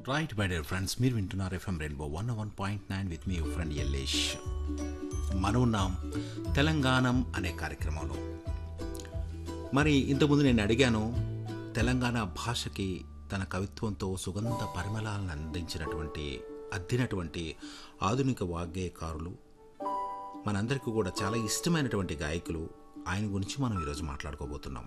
right my dear friends మీరు వింటున్నారు FM rainbow one one point nine with మీ friend Ellesh మనం ఉన్నాం తెలంగాణం అనే కార్యక్రమంలో మరి ఇంతకుముందు నేను అడిగాను తెలంగాణ భాషకి తన కవిత్వంతో సుగంధ పరిమళాలను అందించినటువంటి అద్దినటువంటి ఆధునిక వాగ్గేయకారులు మనందరికీ కూడా చాలా ఇష్టమైనటువంటి గాయకులు ఆయన గురించి మనం ఈరోజు మాట్లాడుకోబోతున్నాం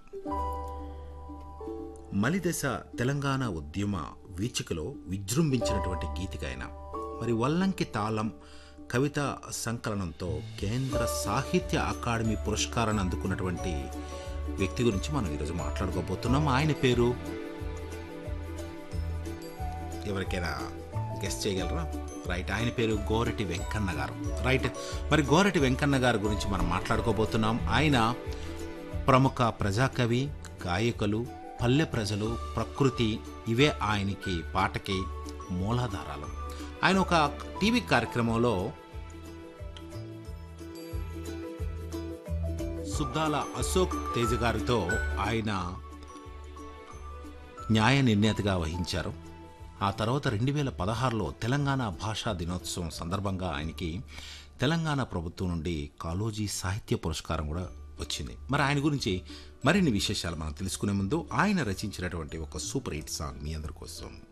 మలిదశ తెలంగాణ ఉద్యమ వీచికలో విజృంభించినటువంటి గీతిక ఆయన మరి వల్లంకి తాళం కవిత సంకలనంతో కేంద్ర సాహిత్య అకాడమీ పురస్కారాన్ని అందుకున్నటువంటి వ్యక్తి గురించి మనం ఈరోజు మాట్లాడుకోబోతున్నాం ఆయన పేరు ఎవరికైనా గెస్ట్ చేయగలరా రైట్ ఆయన పేరు గోరటి వెంకన్న గారు రైట్ మరి గోరటి వెంకన్న గారి గురించి మనం మాట్లాడుకోబోతున్నాం ఆయన ప్రముఖ ప్రజాకవి గాయకులు పల్లె ప్రజలు ప్రకృతి ఇవే ఆయనకి పాటకి మూలాధారాలు ఆయన ఒక టీవీ కార్యక్రమంలో సుద్దాల అశోక్ తేజ గారితో ఆయన న్యాయ నిర్ణేతగా వహించారు ఆ తర్వాత రెండు వేల పదహారులో తెలంగాణ భాషా దినోత్సవం సందర్భంగా ఆయనకి తెలంగాణ ప్రభుత్వం నుండి కాలోజీ సాహిత్య పురస్కారం కూడా వచ్చింది మరి ఆయన గురించి మరిన్ని విశేషాలు మనం తెలుసుకునే ముందు ఆయన రచించినటువంటి ఒక సూపర్ హిట్ సాంగ్ మీ అందరి కోసం